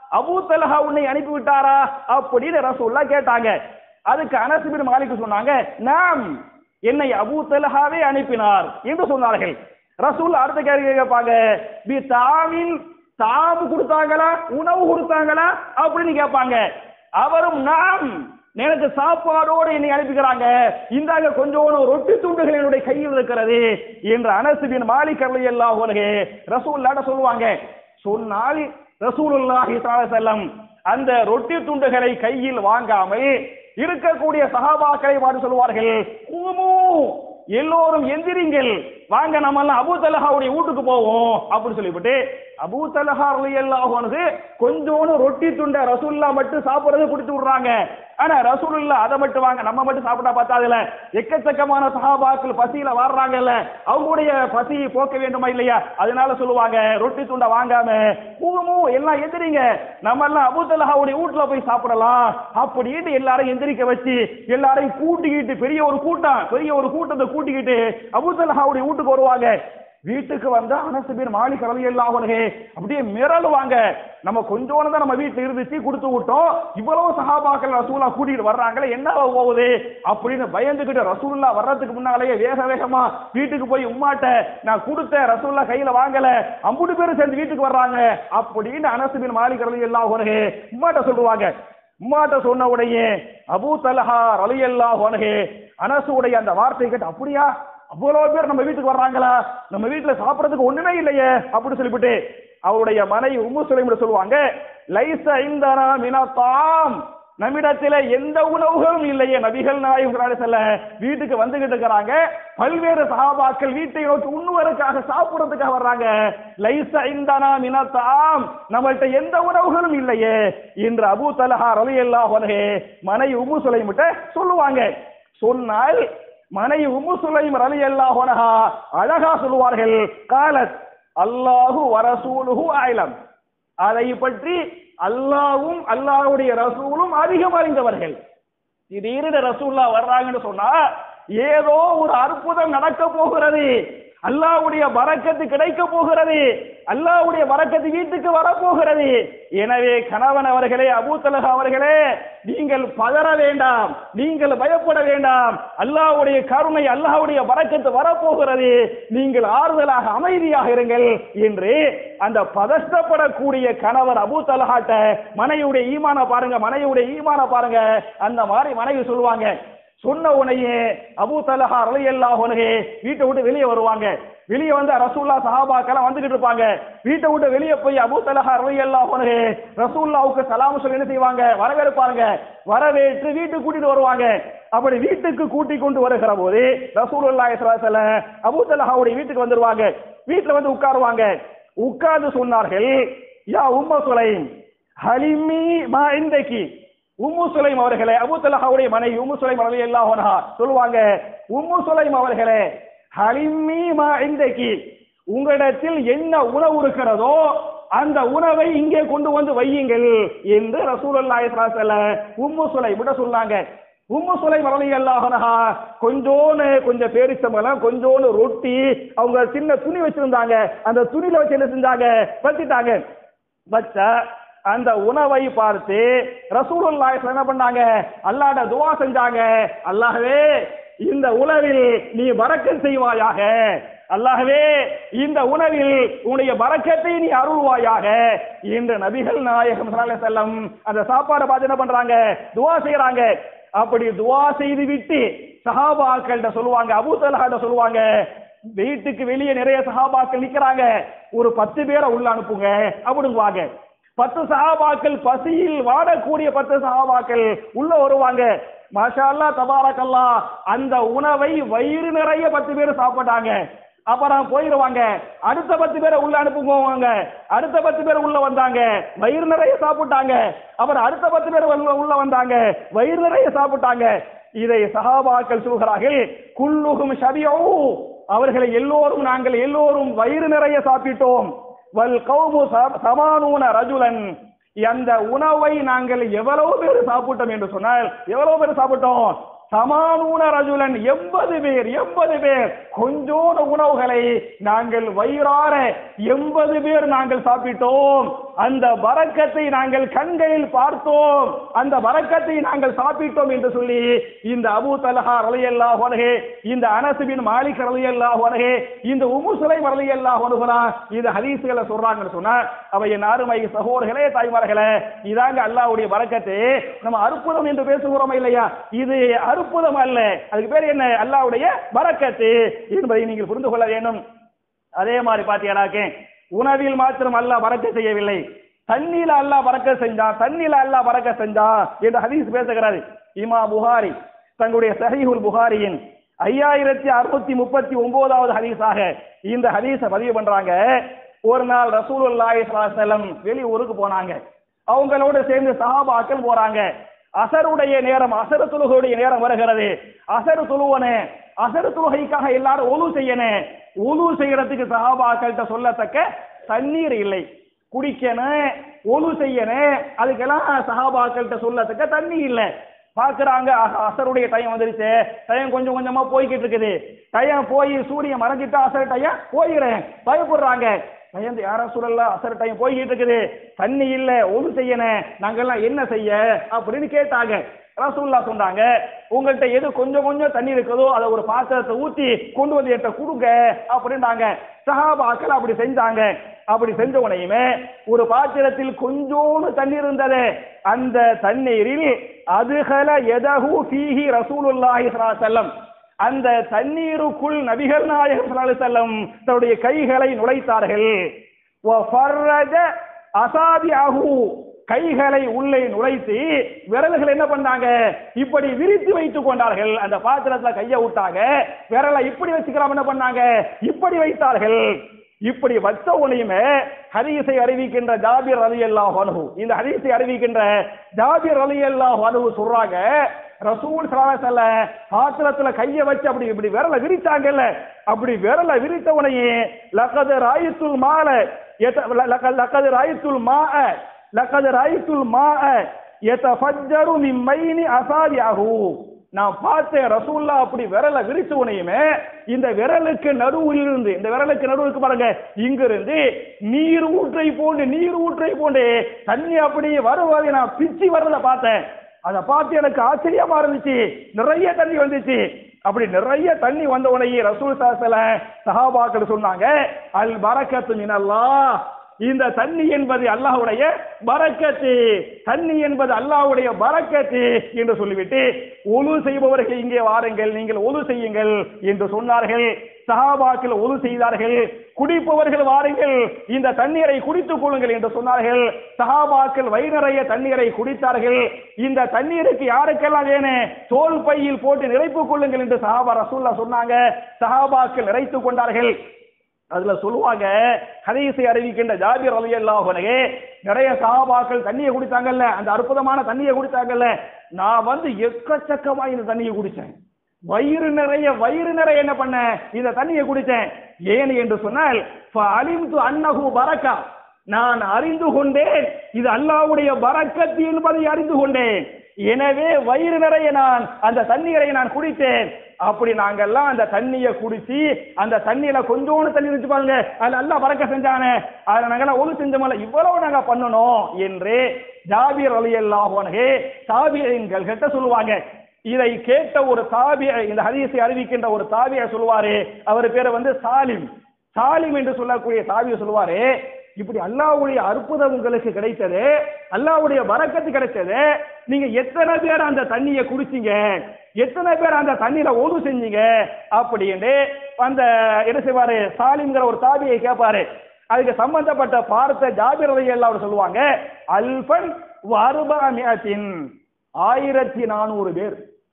அபூ தலஹா உன்னை அனுப்பி விட்டாரா அப்படின்னு ரசூல்லா கேட்டாங்க அதுக்கு அனஸ் பின் மாலிக் சொன்னாங்க நாம் என்னை அபூ தலஹாவே அனுப்பினார் என்று சொன்னார்கள் ரசூல் அடுத்த கேள்வி கேட்பாங்க பி தாமின் தாம் கொடுத்தாங்களா உணவு கொடுத்தாங்களா அப்படின்னு கேட்பாங்க அவரும் நாம் எனக்கு சாப்பாடோடு என்னை அனுப்புகிறாங்க இந்தாங்க கொஞ்சோண்டு ரொட்டி துண்டுகள் என்னுடைய கையில் இருக்கிறது என்று அனசுபின் மாலிக் அலி அல்லாஹ் ரசூல்லாட்ட சொல்லுவாங்க சொன்னால் ரசூலுல்லாஹி ஸல்லல்லாஹு செல்லம் அந்த ரொட்டி துண்டுகளை கையில் வாங்காமல் இருக்கக்கூடிய சகாபாக்களை பார்த்து சொல்வார்கள் கூமு எல்லோரும் எந்திரிங்கள் வாங்க நம்ம எல்லாம் அபூ தலஹாவுடைய வீட்டுக்கு போவோம் அப்படின்னு சொல்லிவிட்டு அபூ தலஹா ரலியல்லாஹு கொஞ்சோண்டு ரொட்டி துண்டை ரசூல்லா மட்டும் சாப்பிடுறது குடித்து விடுறாங்க ஆனா ரசூலுல்லா அதை மட்டும் வாங்க நம்ம மட்டும் சாப்பிட்டா பத்தாதுல எக்கச்சக்கமான சஹாபாக்கள் பசியில வர்றாங்கல்ல அவங்களுடைய பசியை போக்க வேண்டுமா இல்லையா அதனால சொல்லுவாங்க ரொட்டி துண்டை வாங்காம கூமு எல்லாம் எந்திரிங்க நம்ம எல்லாம் அபூ தலஹாவுடைய வீட்டுல போய் சாப்பிடலாம் அப்படின்னு எல்லாரும் எந்திரிக்க வச்சு எல்லாரையும் கூட்டிக்கிட்டு பெரிய ஒரு கூட்டம் பெரிய ஒரு கூட்டத்தை கூட்டிக்கிட்டு அபூ தலஹாவுடைய வீட்டுக்கு வருவாங்க வீட்டுக்கு வந்தா அனசு பேர் மாலிக் ரவி எல்லாம் அப்படியே மிரளுவாங்க நம்ம கொஞ்சோண்டு தான் நம்ம வீட்டுல இருந்துச்சு கொடுத்து விட்டோம் இவ்வளவு சஹாபாக்கள் ரசூலா கூட்டிட்டு வர்றாங்களே என்ன ஆக போகுது அப்படின்னு பயந்துகிட்டு ரசூல்லா வர்றதுக்கு முன்னாலேயே வேக வேகமா வீட்டுக்கு போய் உம்மாட்ட நான் கொடுத்த ரசூல்லா கையில வாங்கல அம்புட்டு பேரும் சேர்ந்து வீட்டுக்கு வர்றாங்க அப்படின்னு அனசு பின் மாலிக் ரவி எல்லாம் உம்மாட்ட சொல்லுவாங்க உம்மாட்ட சொன்ன உடனே அபூ தலஹா ரலி அல்லாஹ் அனசுடைய அந்த வார்த்தை கேட்டு அப்படியா அவ்வளவு பேர் நம்ம வீட்டுக்கு வர்றாங்களா நம்ம வீட்டுல சாப்பிடறதுக்கு ஒண்ணுமே இல்லையே அப்படி சொல்லிவிட்டு அவருடைய மனைவி உம்மு சுலைமிட சொல்லுவாங்க லைச ஐந்தனா மினத்தாம் நம்மிடத்துல எந்த உணவுகளும் இல்லையே நபிகள் நாயகம் செல்ல வீட்டுக்கு வந்துகிட்டு இருக்கிறாங்க பல்வேறு சகாபாக்கள் வீட்டை நோக்கி உண்ணுவதற்காக சாப்பிடுறதுக்காக வர்றாங்க லைச ஐந்தனா மினத்தாம் நம்மள்ட்ட எந்த உணவுகளும் இல்லையே என்று அபூ தலஹா ரலி அல்லாஹ் மனைவி உம்மு சுலைமிட்ட சொல்லுவாங்க சொன்னால் மனை உம்மு சுலைம் ரலி அல்லாஹ் அழகா சொல்லுவார்கள் காலத் அல்லாஹு வரசூலுஹு ஆயிலம் அதை பற்றி அல்லாவும் அல்லாஹ்வுடைய ரசூலும் அதிகம் அறிந்தவர்கள் திடீர்னு ரசூல்லா வர்றாங்கன்னு சொன்னா ஏதோ ஒரு அற்புதம் நடக்க போகிறது அல்லாஹ்வுடைய பரக்கத்து கிடைக்க போகிறது அல்லாஹ்வுடைய பரக்கத்து வீட்டுக்கு வரப்போகிறது எனவே கணவன் அவர்களே அபூ தலஹா அவர்களே நீங்கள் பதற வேண்டாம் நீங்கள் பயப்பட வேண்டாம் அல்லாஹ்வுடைய கருணை அல்லாஹ்வுடைய பரக்கத்து வரப்போகிறது நீங்கள் ஆறுதலாக அமைதியாக இருங்கள் என்று அந்த பதஷ்டப்படக்கூடிய கணவர் அபூ தலஹாட்ட மனைவியுடைய ஈமான பாருங்க மனைவியுடைய ஈமான பாருங்க அந்த மாதிரி மனைவி சொல்லுவாங்க சொன்ன உடனே அபூ தலஹா ரலி அல்லாஹ் வீட்டை விட்டு வெளியே வருவாங்க வெளியே வந்து ரசூல்லா சஹாபாக்கெல்லாம் வந்துகிட்டு இருப்பாங்க வீட்டை விட்டு வெளியே போய் அபூ தலஹா ரலி அல்லாஹ் ரசூல்லாவுக்கு சலாம் சொல்லி என்ன செய்வாங்க வரவேற்பாங்க வரவேற்று வீட்டுக்கு கூட்டிட்டு வருவாங்க அப்படி வீட்டுக்கு கூட்டி கொண்டு வருகிற போது ரசூலுல்லாஹி ஸல்லல்லாஹு அலைஹி வஸல்லம் அபூ தலஹாவுடைய வீட்டுக்கு வந்துருவாங்க வீட்டுல வந்து உட்காருவாங்க உட்கார்ந்து சொன்னார்கள் யா உம்ம சுலைம் ஹலிமி மா இன்றைக்கு உம்மு சுலைம் அவர்களே அபு தலஹாவுடைய மனைவி உம்மு சுலைம் ரலி அல்லாஹ் சொல்லுவாங்க உம்மு சுலைம் அவர்களே ஹலிமி மா இன்றைக்கு உங்களிடத்தில் என்ன உணவு இருக்கிறதோ அந்த உணவை இங்கே கொண்டு வந்து வையுங்கள் என்று ரசூலுல்லாஹி ஸல்லல்லாஹு அலைஹி வஸல்லம் உம்மு சுலைம் விட சொன்னாங்க உம்மு சுலை மரலி அல்லாஹனஹா கொஞ்சோன்னு கொஞ்சம் பேரிச்சம்பழம் கொஞ்சோன்னு ரொட்டி அவங்க சின்ன துணி வச்சிருந்தாங்க அந்த துணியில வச்சு என்ன செஞ்சாங்க வச்சுட்டாங்க வச்சா அந்த உணவை பார்த்து ரசூலுல்லாஹி ஸல்லல்லாஹு என்ன பண்ணாங்க அல்லாஹ்ட துஆ செஞ்சாங்க அல்லாஹ்வே இந்த உணவில் நீ பரக்கத் செய்வாயாக அல்லாஹ்வே இந்த உணவில் உன்னுடைய பரக்கத்தை நீ அருள்வாயாக என்று நபிகள் நாயகம் ஸல்லல்லாஹு அலைஹி வஸல்லம் அந்த சாப்பாடை பார்த்து என்ன பண்றாங்க துஆ செய்றாங்க அப்படி துஆ செய்து விட்டு சஹாபாக்கள்கிட்ட சொல்லுவாங்க அபூ தலஹாட்ட சொல்லுவாங்க வீட்டுக்கு வெளியே நிறைய சஹாபாக்கள் நிக்கிறாங்க ஒரு பத்து பேரை உள்ள அனுப்புங்க அப்படிங்குவாங்க பத்து சஹாபாக்கள் பசியில் வாடக்கூடிய பத்து சஹாபாக்கள் உள்ள வருவாங்க மாஷா அல்லாஹ் தபாரக் அல்லாஹ் அந்த உணவை வயிறு நிறைய பத்து பேர் சாப்பிட்டாங்க அப்புறம் போயிருவாங்க அடுத்த பத்து பேரை உள்ள அனுப்புவாங்க அடுத்த பத்து பேர் உள்ள வந்தாங்க வயிறு நிறைய சாப்பிட்டாங்க அப்புறம் அடுத்த பத்து பேர் உள்ள உள்ள வந்தாங்க வயிறு நிறைய சாப்பிட்டாங்க இதை சஹாபாக்கள் சொல்கிறார்கள் குல்லுகும் ஷபியோ அவர்களை எல்லோரும் நாங்கள் எல்லோரும் வயிறு நிறைய சாப்பிட்டோம் வல் கௌமு ச- சமானூன ரஜுலன் அந்த உணவை நாங்கள் எவ்வளவு பேர் சாப்பிட்டோம் என்று சொன்னால் எவ்வளவு பேர் சாப்பிட்டோம் சமானூன ரஜுலன் எண்பது பேர் எண்பது பேர் கொஞ்சோட உணவுகளை நாங்கள் வயிறார எண்பது பேர் நாங்கள் சாப்பிட்டோம் அந்த பரக்கத்தை நாங்கள் கண்களில் பார்த்தோம் அந்த பரக்கத்தை நாங்கள் சாப்பிட்டோம் என்று சொல்லி இந்த அபு தலஹா ரலியல்லாஹு அன்ஹு இந்த அனஸ் பின் மாலிக் ரலியல்லாஹு அன்ஹு இந்த உம்மு சுலைம் ரலியல்லாஹு அன்ஹுரா இந்த ஹதீஸ்களை சொல்றாங்கன்னு சொன்னா அவ என் அருமை சகோதரர்களே தாய்மார்களே இதாங்க அல்லாஹ்வுடைய பரக்கத்து நம்ம அற்புதம் என்று பேசுகிறோம் இல்லையா இது அற்புதம் அல்ல அதுக்கு பேர் என்ன அல்லாஹ்வுடைய பரக்கத்து என்பதை நீங்கள் புரிந்து கொள்ள வேண்டும் அதே மாதிரி பாத்தீங்கன்னாக்கே உணவில் மாத்திரம் அல்லாஹ் பறக்க செய்யவில்லை தண்ணீல அல்லாஹ் பறக்க செஞ்சான் தண்ணீல அல்லாஹ் பறக்க செஞ்சான் என்று ஹதீஸ் பேசுகிறாரு இமா புகாரி தங்களுடைய சஹீஹுல் புகாரியின் ஐயாயிரத்தி அறுநூத்தி முப்பத்தி ஒன்பதாவது ஹதீஸாக இந்த ஹதீஸை பதிவு பண்றாங்க ஒரு நாள் ரசூலுல்லாஹி ஸல்லல்லாஹு அலைஹி வஸல்லம் வெளி ஊருக்கு போனாங்க அவங்களோட சேர்ந்து சஹாபாக்கள் போறாங்க அசருடைய நேரம் அசரு தொழுகையுடைய நேரம் வருகிறது அசரு தொழுவனே அசரு தொழுகைக்காக எல்லாரும் ஒலு செய்யணும் ஒலு செய்யறதுக்கு சஹாபாக்கள்கிட்ட சொல்லத்தக்க தண்ணீர் இல்லை குடிக்கணும் ஒலு செய்யணும் அதுக்கெல்லாம் சஹாபாக்கள்கிட்ட சொல்லத்தக்க தண்ணி இல்லை பாக்குறாங்க அ- அசருடைய டைம் வந்துருச்சு டைம் கொஞ்சம் கொஞ்சமா போய்கிட்டு இருக்குது டைம் போய் சூரியன் மறைஞ்சிட்டா அசர் டைம் போயிடுறேன் பயப்படுறாங்க பயந்து யாரா சொல்லல அசர் டைம் போய்கிட்டு இருக்குது தண்ணி இல்ல ஒழு செய்யணும் நாங்கெல்லாம் என்ன செய்ய அப்படின்னு கேட்டாங்க ரசூல்லா சொன்னாங்க உங்கள்கிட்ட எது கொஞ்சம் கொஞ்சம் தண்ணி இருக்குதோ அதை ஒரு பாத்திரத்தை ஊத்தி கொண்டு வந்து என்கிட்ட கொடுங்க அப்படின்னாங்க சஹாபாக்கள் அப்படி செஞ்சாங்க அப்படி செஞ்ச உடனேயுமே ஒரு பாத்திரத்தில் கொஞ்சோண்டு தண்ணீர் இருந்தது அந்த தண்ணீரில் அதுகல எதகு ஃபீஹி ரசூலுல்லாஹி ஸல்லல்லாஹு அலைஹி வஸல்லம் அந்த தண்ணீருக்குள் நபிகள் நாயகம் ஸல்லல்லாஹு அலைஹி வஸல்லம் தன்னுடைய கைகளை நுழைத்தார்கள் வஃபர்ரஜ அசாபிஅஹு கைகளை உள்ளே நுழைத்து விரல்கள் என்ன பண்ணாங்க இப்படி விரித்து வைத்துக் கொண்டார்கள் அந்த பாத்திரத்துல கைய விட்டாங்க விரலை இப்படி வச்சுக்கலாம் என்ன பண்ணாங்க இப்படி வைத்தார்கள் இப்படி வச்ச உடனேயுமே ஹதீஸை அறிவிக்கின்ற ஜாபிர் அலி அல்லாஹ் அனுகு இந்த ஹதீஸை அறிவிக்கின்ற ஜாபிர் அலி அல்லாஹ் அனுகு சொல்றாங்க ரசூல் சலாசல்ல பாத்திரத்துல கைய வச்சு அப்படி இப்படி விரல விரிச்சாங்கல்ல அப்படி விரல விரித்த உடனே லக்கது ராயித்துல் மால லக்கது ராயித்துல் மா லக்கது ராயித்துல் மா எத்தஃபஜ்ஜரு மின் மைனி அசாதியாகு நான் பார்த்தேன் ரசூல்லா அப்படி விரலை விரிச்ச உனையுமே இந்த விரலுக்கு நடுவில் இருந்து இந்த விரலுக்கு நடுவுக்கு பாருங்க இங்க இருந்து நீர் ஊற்றை போண்டு நீர் ஊற்றை போண்டு தண்ணி அப்படியே வருவதை நான் பிச்சு வர்றதை பார்த்தேன் அதை பார்த்து எனக்கு ஆச்சரியமா இருந்துச்சு நிறைய தண்ணி வந்துச்சு அப்படி நிறைய தண்ணி வந்த உடனே ரசூல் சாசல சஹாபாக்கள் சொன்னாங்க அல் பரக்கத்து மினல்லாஹ் இந்த தண்ணி என்பது அல்லாஹ்வுடைய பரக்கத்து தண்ணி என்பது அல்லாஹ்வுடைய பரக்கத்து என்று சொல்லிவிட்டு ஒலு செய்பவர்கள் இங்கே வாருங்கள் நீங்கள் ஒலு செய்யுங்கள் என்று சொன்னார்கள் சஹாபாக்கள் ஒலு செய்தார்கள் குடிப்பவர்கள் வாருங்கள் இந்த தண்ணீரை குடித்துக் கொள்ளுங்கள் என்று சொன்னார்கள் சஹாபாக்கள் வயிறு நிறைய தண்ணீரை குடித்தார்கள் இந்த தண்ணீருக்கு யாருக்கெல்லாம் வேணும் தோல் பையில் போட்டு நிறைப்புக் கொள்ளுங்கள் என்று சஹாபா ரசூல்லா சொன்னாங்க சஹாபாக்கள் நிறைத்துக் கொண்டார்கள் அதுல சொல்லுவாங்க ஹதீஸை அறிவிக்கின்ற ஜாபிர் அலி அல்லாஹே நிறைய சஹாபாக்கள் தண்ணியை குடித்தாங்கல்ல அந்த அற்புதமான தண்ணியை குடித்தாங்கல்ல நான் வந்து எக்கச்சக்கமா இந்த தண்ணியை குடிச்சேன் வயிறு நிறைய வயிறு நிறைய என்ன பண்ண இந்த தண்ணியை குடித்தேன் ஏன் என்று சொன்னால் அலிம்து அன்னஹு பரக்கா நான் அறிந்து கொண்டேன் இது அல்லாஹ்வுடைய பரக்கத்து என்பதை அறிந்து கொண்டேன் எனவே வயிறு நிறைய நான் அந்த தண்ணீரை நான் குடித்தேன் அப்படி நாங்கெல்லாம் அந்த தண்ணியை குடிச்சு அந்த தண்ணியில கொஞ்சோண்டு தண்ணி வச்சு பாருங்க அதுல எல்லாம் பறக்க செஞ்சானே அதுல நாங்கெல்லாம் ஒழு செஞ்சோம்ல இவ்வளவு நாங்க பண்ணணும் என்று ஜாபீர் அலி அல்லாஹே தாபியங்கள் கிட்ட சொல்லுவாங்க இதை கேட்ட ஒரு தாபிய இந்த ஹதீஸை அறிவிக்கின்ற ஒரு தாபிய சொல்லுவாரு அவர் பேரு வந்து சாலிம் சாலிம் என்று சொல்லக்கூடிய தாபிய சொல்லுவாரு இப்படி அல்லாஹ்வுடைய அற்புதம் உங்களுக்கு கிடைத்தது அல்லாஹ்வுடைய வரக்கத்து கிடைச்சது நீங்க எத்தனை பேர் அந்த தண்ணியை குடிச்சீங்க எத்தனை பேர் அந்த தண்ணியில ஒது செஞ்சீங்க அப்படின்னு அந்த என்ன செய்வாரு சாலிம்ங்கிற ஒரு தாபியை கேட்பாரு அதுக்கு சம்பந்தப்பட்ட பார்த்த ஜாபிர் ரலியல்லாஹு அவர் சொல்லுவாங்க அல்பன் வருபாமியத்தின் ஆயிரத்தி நானூறு பேர்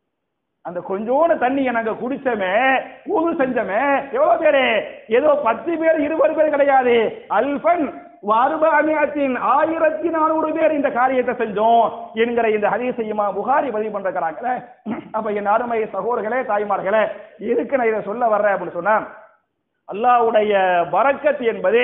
அந்த கொஞ்சோண்டு தண்ணியை நாங்க குடிச்சோமே ஊது செஞ்சோமே எவ்வளவு பேரு ஏதோ பத்து பேர் இருபது பேர் கிடையாது அல்பன் வருபாமியத்தின் ஆயிரத்தி நானூறு பேர் இந்த காரியத்தை செஞ்சோம் என்கிற இந்த ஹதீசையுமா புகாரி பதிவு பண்றாங்களே அப்ப என் அருமை சகோதரர்களே தாய்மார்களே எதுக்கு நான் இதை சொல்ல வர்றேன் அப்படின்னு சொன்னா அல்லாஹ்வுடைய பரக்கத் என்பது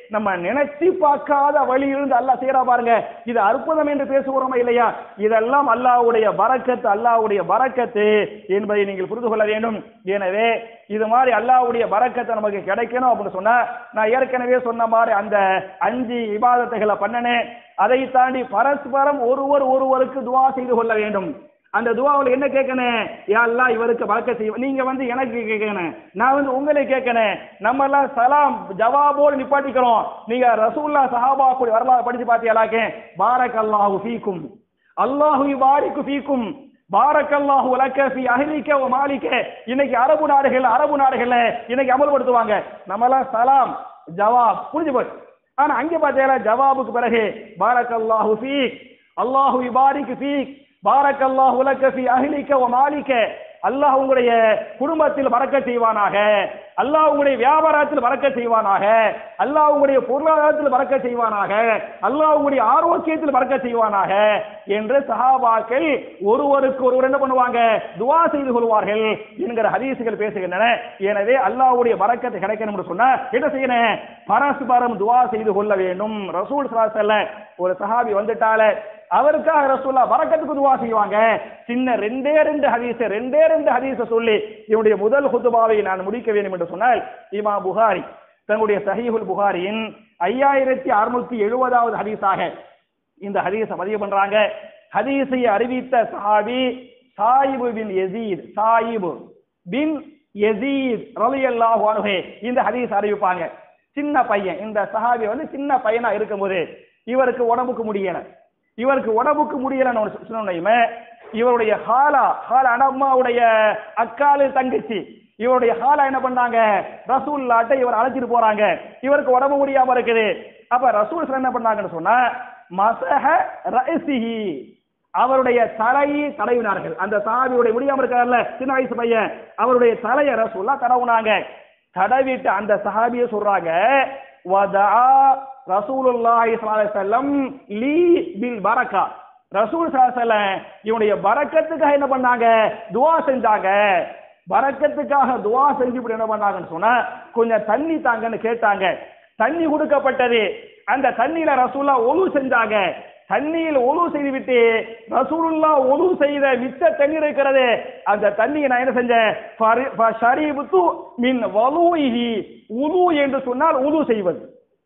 நம்ம நினைச்சு பார்க்காத வழியிலிருந்து அல்லாஹ் செய்யறா பாருங்க இது அற்புதம் என்று பேசுகிறோமா இல்லையா இதெல்லாம் அல்லாஹ்வுடைய பரக்கத்து அல்லாஹ்வுடைய பரக்கத்து என்பதை நீங்கள் புரிந்து கொள்ள வேண்டும் எனவே இது மாதிரி அல்லாஹ்வுடைய பரக்கத்தை நமக்கு கிடைக்கணும் அப்படின்னு சொன்னா நான் ஏற்கனவே சொன்ன மாதிரி அந்த அஞ்சு இபாதத்துகளை பண்ணனேன் அதை தாண்டி பரஸ்பரம் ஒருவர் ஒருவருக்கு துவா செய்து கொள்ள வேண்டும் அந்த துவாவில் என்ன கேட்கணும் யா அல்லாஹ் இவருக்கு வழக்க செய்ய நீங்க வந்து எனக்கு கேட்கணும் நான் வந்து உங்களை கேட்கணும் நம்ம எல்லாம் சலாம் ஜவாபோடு நிப்பாட்டிக்கிறோம் நீங்க ரசூல்லா சஹாபா கூடி வரலாறு படிச்சு பாத்தியாலாக்கே பாரக் அல்லாஹு ஃபீக்கும் அல்லாஹு பாரிக்கு ஃபீக்கும் பாரக் அல்லாஹு லக்க ஃபீ அஹ்லிக வ மாலிக இன்னைக்கு அரபு நாடுகள் அரபு நாடுகள்ல இன்னைக்கு அமல்படுத்துவாங்க நம்ம எல்லாம் சலாம் ஜவாப் புரிஞ்சு போச்சு ஆனா அங்க பார்த்தீங்களா ஜவாபுக்கு பிறகு பாரக் அல்லாஹு ஃபீக் அல்லாஹு யுபாரிக் ஃபீக் பாரக் அல்லாஹு லக்க ஃபீ அஹ்லிக வ மாலிக அல்லாஹ் உங்களுடைய குடும்பத்தில் வரக்க செய்வானாக அல்லாஹ் உங்களுடைய வியாபாரத்தில் வரக்க செய்வானாக அல்லாஹ் உங்களுடைய பொருளாதாரத்தில் வரக்க செய்வானாக அல்லாஹ் உங்களுடைய ஆரோக்கியத்தில் வரக்க செய்வானாக என்று சஹாபாக்கள் ஒருவருக்கு ஒருவர் என்ன பண்ணுவாங்க துவா செய்து கொள்வார்கள் என்கிற ஹதீசுகள் பேசுகின்றன எனவே அல்லாஹ்வுடைய வரக்கத்தை கிடைக்கணும் என்று சொன்னா என்ன செய்யணும் பரஸ்பரம் துவா செய்து கொள்ள வேண்டும் ரசூல் ஸல்லல்லாஹு அலைஹி வஸல்லம் ஒரு சஹாபி வந்துட்டால அவருக்காக ரசூல்லா வரக்கத்துக்கு துவா செய்வாங்க சின்ன ரெண்டே ரெண்டு ஹதீஸ் ரெண்டே ரெண்டு ஹதீஸ சொல்லி இவனுடைய முதல் ஹுதுபாவை நான் முடிக்க வேண்டும் என்று சொன்னால் இமா புகாரி தன்னுடைய சஹீஹுல் புகாரியின் ஐயாயிரத்தி அறுநூத்தி எழுபதாவது ஹதீஸாக இந்த ஹதீஸை பதிவு பண்றாங்க ஹதீஸை அறிவித்த சஹாபி சாயிபு பின் யசீத் சாயிபு பின் யசீத் ரலியல்லாஹு அன்ஹு இந்த ஹதீஸ் அறிவிப்பாங்க சின்ன பையன் இந்த சஹாபி வந்து சின்ன பையனா இருக்கும்போது இவருக்கு உடம்புக்கு முடியல இவருக்கு உடம்புக்கு முடியலன்னு ஒரு சொன்னோமே இவருடைய ஹாலா ஹாலா அனம்மாவுடைய அக்காலு தங்கச்சி இவருடைய ஹாலா என்ன பண்ணாங்க ரசூல்லாட்ட இவர் அழைச்சிட்டு போறாங்க இவருக்கு உடம்பு முடியாம இருக்குது அப்ப ரசூல் ஸல்லல்லாஹு என்ன பண்ணாங்கன்னு சொன்னா மசஹ ரஸிஹி அவருடைய தலையை தடவினார்கள் அந்த சாபியுடைய முடியாம இருக்கார்ல சின்ன வயசு பையன் அவருடைய தலையை ரசூல்லா தடவுனாங்க தடவிட்டு அந்த சஹாபிய சொல்றாங்க வதா ரசூலுல்லாஹி ஸல்லல்லாஹு அலைஹி வஸல்லம் லீ பில் பரக்கா ரசூல் ஸல்லல்லாஹு அலைஹி வஸல்லம் இவனுடைய பரக்கத்துக்காக என்ன பண்ணாங்க துஆ செஞ்சாங்க பரக்கத்துக்காக துஆ செஞ்சு இப்படி என்ன பண்ணாங்கன்னு சொன்னா கொஞ்சம் தண்ணி தாங்கன்னு கேட்டாங்க தண்ணி கொடுக்கப்பட்டது அந்த தண்ணியில ரசூல்லா ஒழு செஞ்சாங்க தண்ணியில் ஒழு செய்து விட்டு ரசூலுல்லா ஒழு செய்த மிச்ச தண்ணீர் இருக்கிறது அந்த தண்ணியை நான் என்ன செஞ்சேன் ஃபரி- ஃபஷரிபுத்து மின் வலூஇஹி உது என்று சொன்னால் உது செய்வது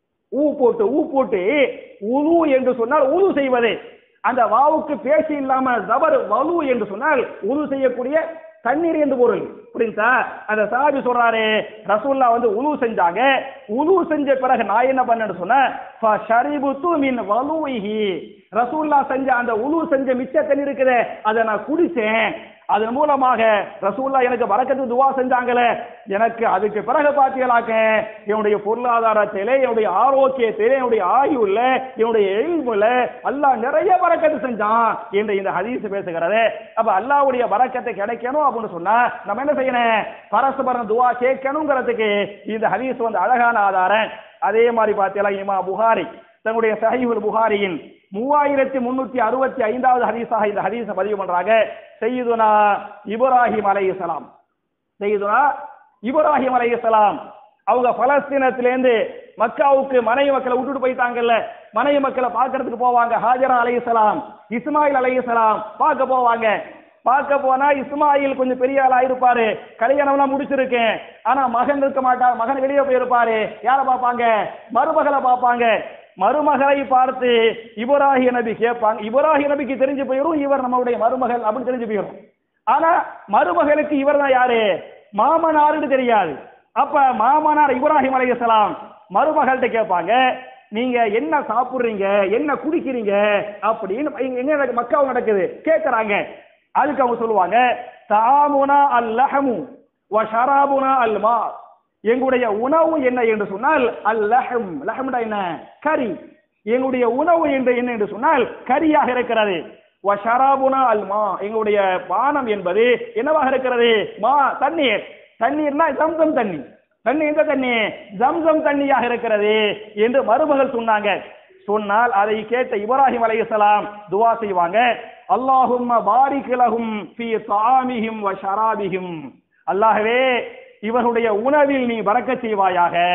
ஊ போட்டு ஊ போட்டு உது என்று சொன்னால் உது செய்வது அந்த வாவுக்கு பேசி இல்லாம ஜபர் வலு என்று சொன்னால் உது செய்யக்கூடிய தண்ணீர் என்று பொருள் புரியுதா அந்த சாபி சொல்றாரு ரசூல்லா வந்து உது செஞ்சாங்க உது செஞ்ச பிறகு நான் என்ன பண்ணேன்னு சொன்னேன் ஃபஷரிபுத்து மின் வலுஇஹி ரசூல்லா செஞ்ச அந்த உது செஞ்ச மிச்ச தண்ணீர் இருக்குதே அதை நான் குடிச்சேன் அதன் மூலமாக ரசூல்லா எனக்கு வரக்கத்து துவா செஞ்சாங்களே எனக்கு அதுக்கு பிறகு பாத்தீங்களாக்க என்னுடைய பொருளாதாரத்திலே என்னுடைய ஆரோக்கியத்திலே என்னுடைய ஆயுள்ல என்னுடைய எழில்முல அல்லாஹ் நிறைய வரக்கத்து செஞ்சான் என்று இந்த ஹதீஸ் பேசுகிறது அப்ப அல்லாஹ்வுடைய வரக்கத்தை கிடைக்கணும் அப்படின்னு சொன்னா நம்ம என்ன செய்யணும் பரஸ்பரம் துவா கேட்கணுங்கிறதுக்கு இந்த ஹதீஸ் வந்து அழகான ஆதாரம் அதே மாதிரி பார்த்தீங்களா இமா புகாரி தன்னுடைய சஹீஹுல் புகாரியின் மூவாயிரத்தி முன்னூத்தி அறுபத்தி ஐந்தாவது ஹதீஸாக இந்த ஹதீஸை பதிவு பண்றாங்க செய்யுதுனா இப்ராஹிம் அலைஹிஸ்ஸலாம் செய்யுதுனா இப்ராஹிம் அலைஹிஸ்ஸலாம் அவங்க பலஸ்தீனத்திலேருந்து மக்காவுக்கு மனைவி மக்களை விட்டுட்டு போயிட்டாங்கல்ல மனைவி மக்களை பார்க்கறதுக்கு போவாங்க ஹாஜரா அலைஹிஸ்ஸலாம் இஸ்மாயில் அலைஹிஸ்ஸலாம் பார்க்க போவாங்க பார்க்க போனா இஸ்மாயில் கொஞ்சம் பெரிய ஆளா இருப்பாரு கல்யாணம்லாம் முடிச்சிருக்கேன் ஆனா மகன் இருக்க மாட்டார் மகன் வெளியே போயிருப்பாரு யாரை பார்ப்பாங்க மருமகளை பார்ப்பாங்க மருமகளை பார்த்து இப்ராஹிம் நபி கேட்பாங்க இப்ராஹிம் நபிக்கு தெரிஞ்சு போயிடும் இவர் நம்மளுடைய மருமகள் அப்படின்னு தெரிஞ்சு போயிடும் ஆனா மருமகளுக்கு இவர் தான் யாரு மாமனாருன்னு தெரியாது அப்ப மாமனார் இப்ராஹிம் அலைஹிஸ்ஸலாம் மருமகள்கிட்ட கேட்பாங்க நீங்க என்ன சாப்பிடுறீங்க என்ன குடிக்கிறீங்க அப்படின்னு இங்க எங்க நடக்கு- மக்காவு நடக்குது கேட்கறாங்க அதுக்கு அவங்க சொல்லுவாங்க தாமுனா அல் லஹமு வ ஷராபுனா அல் மா எங்களுடைய உணவு என்ன என்று சொன்னால் அல் லஹம் லஹம்டா என்ன கறி எங்களுடைய உணவு என்று என்ன என்று சொன்னால் கரியாக இருக்கிறது வ ஷராபுனா அல் மா எங்களுடைய பானம் என்பது என்னவாக இருக்கிறது மா தண்ணீர் தண்ணீர்னா ஜம்சம் தண்ணி தண்ணி எந்த தண்ணி ஜம்சம் தண்ணியாக இருக்கிறது என்று மருமகள் சொன்னாங்க சொன்னால் அதை கேட்ட இப்ராஹிம் அலைஹிஸ்ஸலாம் துவா செய்வாங்க அல்லாஹும்ம பாரிக் லஹும் ஃபீ தாமிஹிம் வ ஷராபிஹிம் அல்லாஹ்வே இவருடைய உணவில் நீ பறக்கச் செய்வாயாக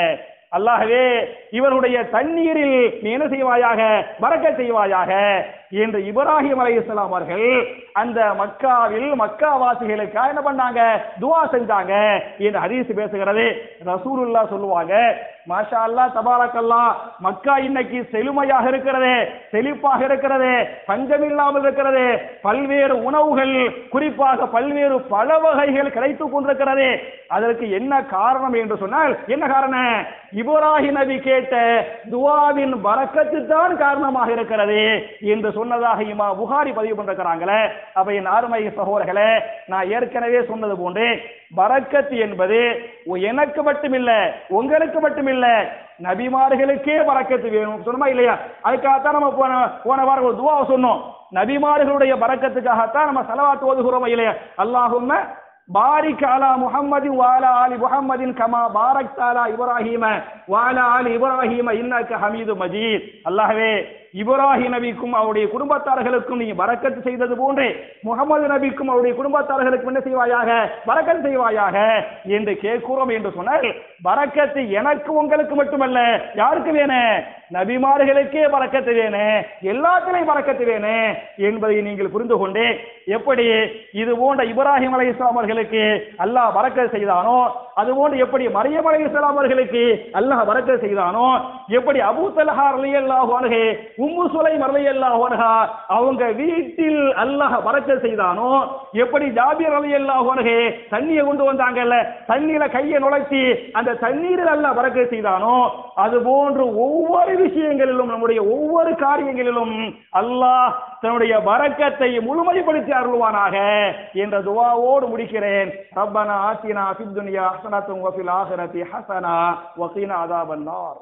அல்லாஹ்வே இவருடைய தண்ணீரில் நீ என்ன செய்வாயாக பறக்க செய்வாயாக என்று இப்ராஹிம் அலைஹிஸ்ஸலாம் அவர்கள் அந்த மக்காவில் மக்கா வாசிகளுக்காக என்ன பண்ணாங்க துவா செஞ்சாங்க என்று ஹதீஸ் பேசுகிறது ரசூலுல்லா சொல்லுவாங்க மாஷா அல்லாஹ் தபாரக்கல்லா மக்கா இன்னைக்கு செழுமையாக இருக்கிறது செழிப்பாக இருக்கிறது பஞ்சம் இல்லாமல் இருக்கிறது பல்வேறு உணவுகள் குறிப்பாக பல்வேறு பல வகைகள் கிடைத்துக் கொண்டிருக்கிறது அதற்கு என்ன காரணம் என்று சொன்னால் என்ன காரணம் இப்ராஹிம் நபி கேட்ட துவாவின் பறக்கத்து தான் காரணமாக இருக்கிறது என்று சொன்னதாக இமா புகாரி பதிவு பண்றாங்களே அப்ப என் அருமை சகோதரர்களே நான் ஏற்கனவே சொன்னது போன்று பரக்கத் என்பது எனக்கு மட்டுமில்ல உங்களுக்கு மட்டுமில்ல நபிமார்களுக்கே பறக்கத்து வேணும் சொன்னோமா இல்லையா அதுக்காகத்தான் நம்ம போன போன வாரம் ஒரு துவா சொன்னோம் நபிமார்களுடைய பறக்கத்துக்காகத்தான் நம்ம செலவாத்து ஓதுகிறோம் இல்லையா அல்லாஹும்ம பாரிக் அலா முஹம்மதின் வாலா ஆலி முஹம்மதின் கமா பாரக் தாலா இப்ராஹிம வாலா ஆலி இப்ராஹிம இன்னக்க ஹமீது மஜீத் அல்லாஹ்வே இப்ராஹிம் நபிக்கும் அவருடைய குடும்பத்தார்களுக்கும் நீ பரக்கத்து செய்தது போன்று முகமது நபிக்கும் அவருடைய குடும்பத்தார்களுக்கும் என்ன செய்வாயாக பரக்கத்து செய்வாயாக என்று கேட்கிறோம் என்று சொன்னால் பரக்கத்து எனக்கு உங்களுக்கு மட்டுமல்ல யாருக்கு வேணும் நபிமார்களுக்கே பறக்கத்து வேணும் எல்லாத்திலையும் பறக்கத்து வேணும் என்பதை நீங்கள் புரிந்து கொண்டு எப்படி இது போன்ற இப்ராஹிம் அலை இஸ்லாம் அவர்களுக்கு அல்லாஹ் பறக்க செய்தானோ அது போன்று எப்படி மரியம் அலை இஸ்லாம் அவர்களுக்கு அல்லாஹ் பறக்க செய்தானோ எப்படி அபூ தலஹா ரலியல்லாஹு அன்ஹு உம்மு சுலைம் ரலியல்லாஹு அன்ஹா அவங்க வீட்டில் அல்லாஹ் பறக்க செய்தானோ எப்படி ஜாபிர் ரலியல்லாஹு அன்ஹு தண்ணியை கொண்டு வந்தாங்கல்ல தண்ணீர கையை நுழைச்சி அந்த தண்ணீரில் அல்லாஹ் பறக்க செய்தானோ அது போன்று ஒவ்வொரு விஷயங்களிலும் நம்முடைய ஒவ்வொரு காரியங்களிலும் அல்லாஹ் தன்னுடைய பரக்கத்தை முழுமைப்படுத்தி அருள்வானாக என்ற துவாவோடு முடிக்கிறேன் ரப்பனா ஆத்தினா ஃபித் துன்யா ஹஸனத்தும் வஃபில் ஆஹிரத்தி ஹஸனா வகீனா அதாபன் நார்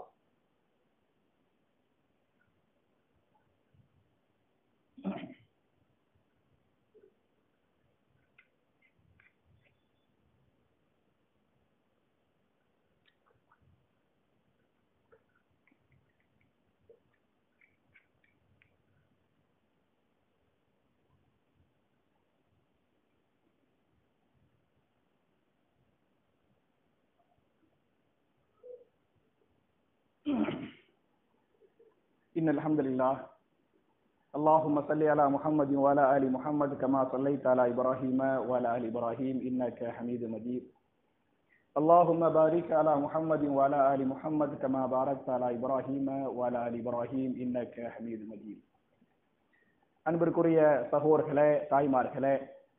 إن الحمد لله اللهم صل على محمد وعلى آل محمد كما صليت على إبراهيم وعلى آل إبراهيم إنك حميد مجيد اللهم بارك على محمد وعلى آل محمد كما باركت على إبراهيم وعلى آل إبراهيم إنك حميد مجيد அன்பிற்குரிய சகோதர்களே தாய்மார்களே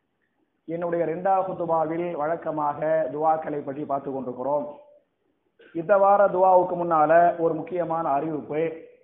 என்னுடைய இரண்டாவது குத்துபாவில் வழக்கமாக துவாக்களை பற்றி பார்த்து கொண்டிருக்கிறோம் இந்த வார துவாவுக்கு முன்னால ஒரு முக்கியமான அறிவிப்பு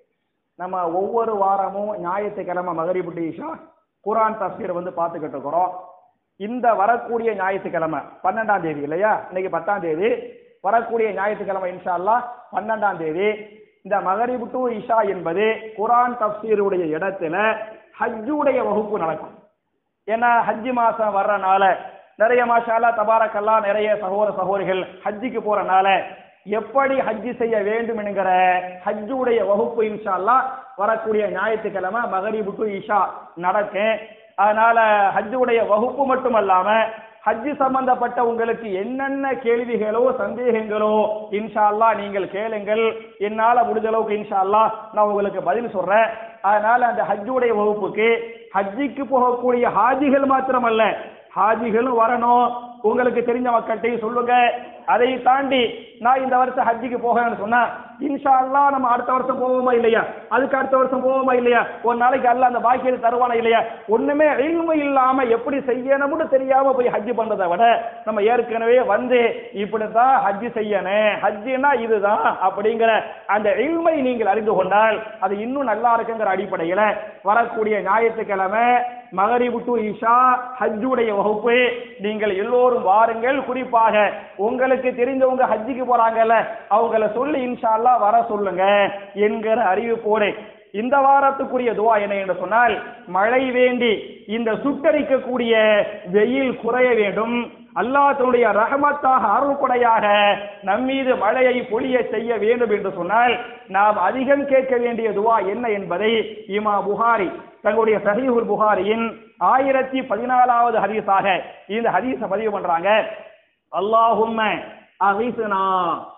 நம்ம ஒவ்வொரு வாரமும் ஞாயிற்றுக்கிழமை மகரிபுட்டி ஈஷா குரான் தஃசீர் வந்து பார்த்துக்கிட்டு இருக்கிறோம் இந்த வரக்கூடிய ஞாயிற்றுக்கிழமை பன்னெண்டாம் தேதி இல்லையா இன்னைக்கு பத்தாம் தேதி வரக்கூடிய ஞாயிற்றுக்கிழமை இன்ஷா அல்லாஹ் பன்னெண்டாம் தேதி இந்த மகரிபு டு இஷா என்பது குரான் தஃசீருடைய இடத்துல ஹஜ்ஜுடைய வகுப்பு நடக்கும் ஏன்னா ஹஜ்ஜி மாசம் வர்றனால நிறைய மாஷாலா தபாரக்கெல்லாம் நிறைய சகோதர சகோதரிகள் ஹஜ்ஜிக்கு போறனால எப்படி ஹஜ்ஜி செய்ய வேண்டும் என்கிற ஹஜ்ஜுடைய வகுப்பு இன்ஷா அல்லாஹ் வரக்கூடிய ஞாயிற்றுக்கிழமை மகரிபு டு இஷா நடக்கும் அதனால ஹஜ்ஜுடைய வகுப்பு மட்டுமல்லாம ஹஜ்ஜு சம்பந்தப்பட்ட உங்களுக்கு என்னென்ன கேள்விகளோ சந்தேகங்களோ இன்ஷா அல்லாஹ் நீங்கள் கேளுங்கள் என்னால முடிஞ்ச அளவுக்கு இன்ஷா அல்லாஹ் நான் உங்களுக்கு பதில் சொல்றேன் அதனால அந்த ஹஜ்ஜுடைய வகுப்புக்கு ஹஜ்ஜிக்கு போகக்கூடிய ஹாஜிகள் மாத்திரமல்ல ஹாஜிகளும் வரணும் உங்களுக்கு தெரிஞ்ச மக்கள்கிட்டையும் சொல்லுங்க அதை தாண்டி நான் இந்த வருஷம் ஹஜ்ஜிக்கு போகணும்னு சொன்னா இன்ஷா அல்லாஹ் நம்ம அடுத்த வருஷம் போவோமா இல்லையா அதுக்கு அடுத்த வருஷம் போவோமா இல்லையா ஒரு நாளைக்கு அல்லாஹ் அந்த பாக்கியத்தை தருவானா இல்லையா ஒண்ணுமே இல்மு இல்லாம எப்படி செய்யணும்னு தெரியாம போய் ஹஜ்ஜி பண்றதை விட நம்ம ஏற்கனவே வந்து இப்படித்தான் ஹஜ்ஜி செய்யணும் ஹஜ்ஜினா இதுதான் அப்படிங்கிற அந்த இல்மை நீங்கள் அறிந்து கொண்டால் அது இன்னும் நல்லா இருக்குங்கிற அடிப்படையில வரக்கூடிய ஞாயிற்றுக்கிழமை மகரிபு டு இஷா ஹஜ்ஜுடைய வகுப்பு நீங்கள் எல்லோரும் வாருங்கள் குறிப்பாக உங்களுக்கு தெரிஞ்சவங்க ஹஜ்ஜிக்கு போறாங்கல்ல அவங்கள சொல்லி இன்ஷா அல்லாஹ் வர சொல்லுங்க என்கிற அறிவிப்போடு இந்த வாரத்துக்குரிய துவா என்ன என்று சொன்னால் மழை வேண்டி இந்த சுட்டரிக்கக்கூடிய வெயில் குறைய வேண்டும் அல்லாஹ் தன்னுடைய ரஹமத்தாக அருள்கொடையாக நம்மீது மழையை பொழிய செய்ய வேண்டும் என்று சொன்னால் நாம் அதிகம் கேட்க வேண்டிய துவா என்ன என்பதை இமா புகாரி தங்களுடைய சஹீஹுல் புகாரியின் ஆயிரத்தி பதினாலாவது ஹதீஸாக இந்த ஹதீஸை பதிவு பண்றாங்க அல்லாஹும்ம அகிசுனா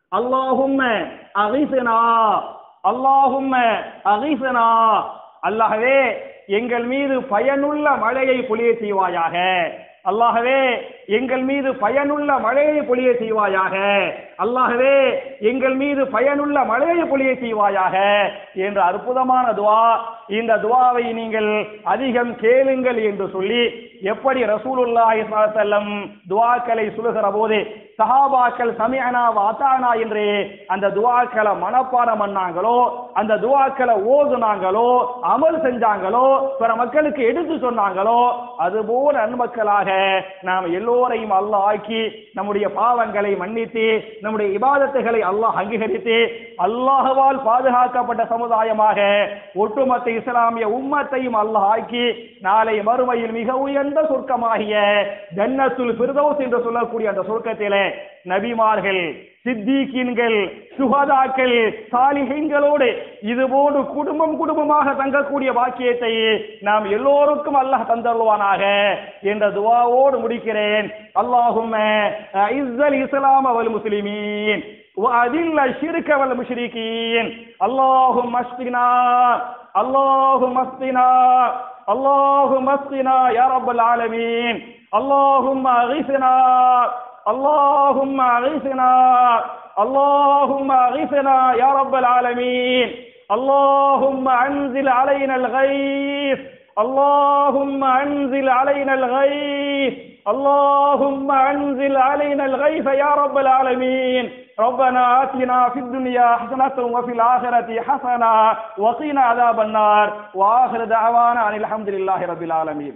அல்லாஹும்ம அகிசனா அல்லாஹும்ம அகிசனா அல்லாஹ்வே எங்கள் மீது பயனுள்ள மழையை பொழிய செய்வாயாக அல்லாஹ்வே எங்கள் மீது பயனுள்ள மழையை பொழிய செய்வாயாக அல்லாஹ்வே எங்கள் மீது பயனுள்ள மழையை பொழிய செய்வாயாக என்ற அற்புதமான துவா இந்த துவாவை நீங்கள் அதிகம் கேளுங்கள் என்று சொல்லி எப்படி ரசூலுல்லாஹி ஸல்லல்லாஹு அலைஹி வஸல்லம் துவாக்களை சொல்லுகிற போது சஹாபாக்கள் சமிஅனா வாத்தானா என்று அந்த துவாக்களை மனப்பாடம் பண்ணாங்களோ அந்த துவாக்களை ஓதுனாங்களோ அமல் செஞ்சாங்களோ பிற மக்களுக்கு எடுத்து சொன்னாங்களோ அதுபோல நன்மக்களாக நாம் எல்லோரையும் அல்லாஹ் ஆக்கி நம்முடைய பாவங்களை மன்னித்து நம்முடைய இபாதத்துகளை அல்லாஹ் அங்கீகரித்து அல்லாஹ்வால் பாதுகாக்கப்பட்ட சமுதாயமாக ஒட்டுமொத்த இஸ்லாமிய உம்மத்தையும் அல்லாஹ் ஆக்கி நாளை மறுமையில் மிக உயர்ந்த சொர்க்கமாகிய ஜன்னத்துல் ஃபிர்தௌஸ் என்று சொல்லக்கூடிய அந்த சொர்க்கத்திலே நபிமார்கள் சித்திகீன்கள் சுகதாக்கள் சாலிஹீன்களோடு இதுபோன்று குடும்பம் குடும்பமாக தங்கக்கூடிய பாக்கியத்தை நாம் எல்லோருக்கும் அல்லாஹ் தந்தருவானாக என்ற துவாவோடு முடிக்கிறேன் அல்லாஹும்ம இஸ்ஸல் இஸ்லாம் வல் முஸ்லிமீன் وأذل الشرك والمشركين اللهم اسقنا اللهم اسقنا اللهم اسقنا يا رب العالمين اللهم اغثنا اللهم اغثنا اللهم اغثنا يا رب العالمين اللهم انزل علينا الغيث اللهم انزل علينا الغيث اللهم انزل علينا الغيث يا رب العالمين ربنا آتنا في الدنيا حسنة وفي الآخرة حسنة وقنا عذاب النار وآخر دعوانا أن الحمد لله رب العالمين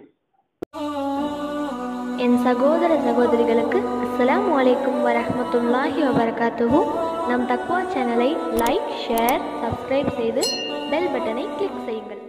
என் சகோதர சகோதரிகளுக்கு அஸ்ஸலாமு அலைக்கும் வரஹ்மத்துல்லாஹி வபரகாத்துஹு நம் தக்வா சேனலை லைக் ஷேர் சப்ஸ்கிரைப் செய்து பெல் பட்டனை கிளிக் செய்யுங்கள்